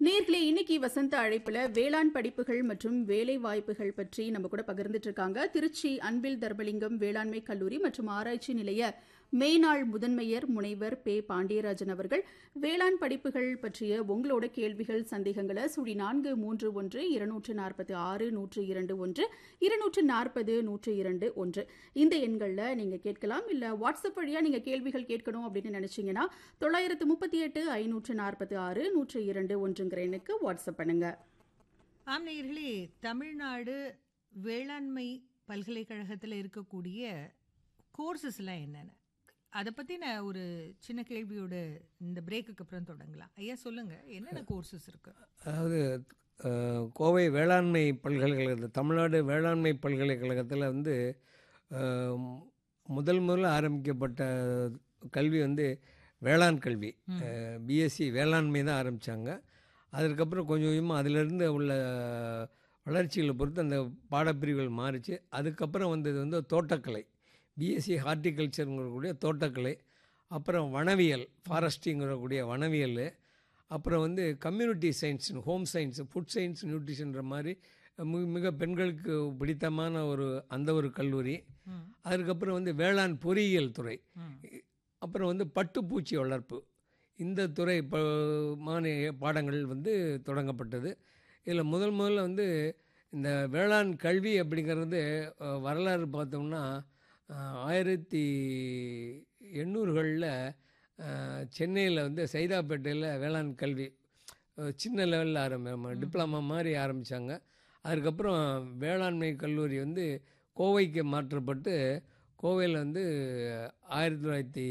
நேர்களே இன்னைக்கு வசந்த அழைப்புல வேளாண் படிப்புகள் மற்றும் வேலை வாய்ப்புகள் பற்றி நம்ம கூட பகிர்ந்துட்டு இருக்காங்க திருச்சி அன்பில் தர்மலிங்கம் வேளாண்மை கல்லூரி மற்றும் ஆராய்ச்சி நிலைய மேனாள் முதன்மையர் முனைவர் பே பாண்டியராஜன் அவர்கள் வேளாண் படிப்புகள் பற்றிய உங்களோட கேள்விகள் சந்தேகங்களை சுழி நான்கு மூன்று ஒன்று இருநூற்று நாற்பத்தி ஆறு நூற்று இரண்டு ஒன்று இருநூற்று நாற்பது நூற்று இரண்டு ஒன்று இந்த எண்களில் நீங்க கேட்கலாம் இல்ல வாட்ஸ்அப் வழியா நீங்க கேள்விகள் கேட்கணும் அப்படின்னு நினைச்சீங்கன்னா தொள்ளாயிரத்து முப்பத்தி எட்டு ஐநூற்று நாற்பத்தி ஆறு நூற்று இரண்டு ஒன்றுங்கிற எண்ணுக்கு வாட்ஸ்அப் பண்ணுங்க ஆம் நேயர்களே தமிழ்நாடு வேளாண்மை பல்கலைக்கழகத்தில் இருக்கக்கூடிய கோர்சஸ்லாம் என்னென்ன அதை பற்றின ஒரு சின்ன கேள்வியோட இந்த பிரேக்குக்கு அப்புறம் தொடங்கலாம் ஐயா சொல்லுங்க என்னென்ன கோர்சஸ் இருக்கு அதாவது அஹ், கோவை வேளாண்மை பல்கலைக்கழகத்தில் தமிழ்நாடு வேளாண்மை பல்கலைக்கழகத்தில் வந்து அஹ், முதல் முதல்ல ஆரம்பிக்கப்பட்ட கல்வி வந்து வேளாண் கல்வி பிஎஸ்சி வேளாண்மை தான் ஆரம்பித்தாங்க அதற்கப்புறம் கொஞ்சம் கொஞ்சமாக அதிலிருந்து உள்ள வளர்ச்சிகளை பொறுத்து அந்த பாடப்பிரிவுகள் மாறிச்சு அதுக்கப்புறம் வந்தது வந்து தோட்டக்கலை பிஎஸ்சி ஹார்டிகல்ச்சருங்கக்கூடிய தோட்டக்கலை அப்புறம் வனவியல் ஃபாரஸ்டிங்கிறக்கூடிய வனவியல் அப்புறம் வந்து community science home science food science நியூட்ரிஷன்ற மாதிரி மிக மிக பெண்களுக்கு பிடித்தமான ஒரு அந்த ஒரு கல்லூரி ம். அதுக்கப்புறம் வந்து வேளாண் பொறியியல் துறை ம். அப்புறம் வந்து பட்டுப்பூச்சி வளர்ப்பு இந்த துறை ப மானிய பாடங்கள் வந்து தொடங்கப்பட்டது இதில் முதல் முதல்ல வந்து இந்த வேளாண் கல்வி அப்படிங்கிறது அஹ், வரலாறு பார்த்தோம்னா அஹ், ஆயிரத்தி எண்ணூறுகளில் சென்னையில் வந்து சைதாப்பேட்டையில் வேளாண் கல்வி அஹ், சின்ன லெவலில் ஆரம்பி டிப்ளமா மாதிரி ஆரம்பித்தாங்க அதுக்கப்புறம் வேளாண்மை கல்லூரி வந்து கோவைக்கு மாற்றப்பட்டு கோவையில் வந்து ஆயிரத்தி தொள்ளாயிரத்தி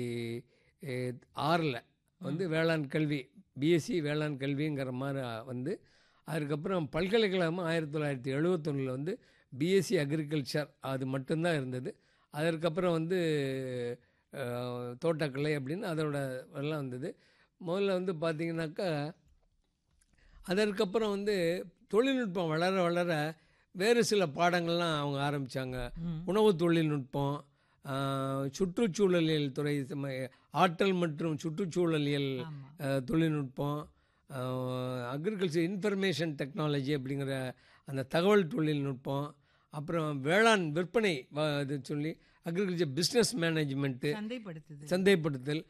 ஆறில் வந்து வேளாண் கல்வி பிஎஸ்சி வேளாண் கல்விங்கிற மாதிரி வந்து அதுக்கப்புறம் பல்கலைக்கழகம் ஆயிரத்தி தொள்ளாயிரத்தி எழுபத்தொன்னில் வந்து பிஎஸ்சி அக்ரிகல்ச்சர் அது மட்டும்தான் இருந்தது அதற்கப்புறம் வந்து அஹ், தோட்டக்கலை அப்படின்னு அதோட எல்லாம் வந்தது முதல்ல வந்து பார்த்திங்கனாக்கா அதற்கப்புறம் வந்து தொழில்நுட்பம் வளர வளர வேறு சில பாடங்கள்லாம் அவங்க ஆரம்பித்தாங்க உணவு தொழில்நுட்பம் ஆஹ், சுற்றுச்சூழலியல் துறை சம- ஆற்றல் மற்றும் சுற்றுச்சூழலியல் ஆமா ஆஹ், தொழில்நுட்பம் அக்ரிகல்ச்சர் இன்ஃபர்மேஷன் டெக்னாலஜி அப்படிங்கிற அந்த தகவல் தொழில்நுட்பம் அப்புறம் வேளாண் விற்பனை வ- இது சொல்லி அக்ரிகல்ச்சர் பிஸ்னஸ் மேனேஜ்மெண்ட்டு சந்தைப்படுத்துது சந்தைப்படுத்தல்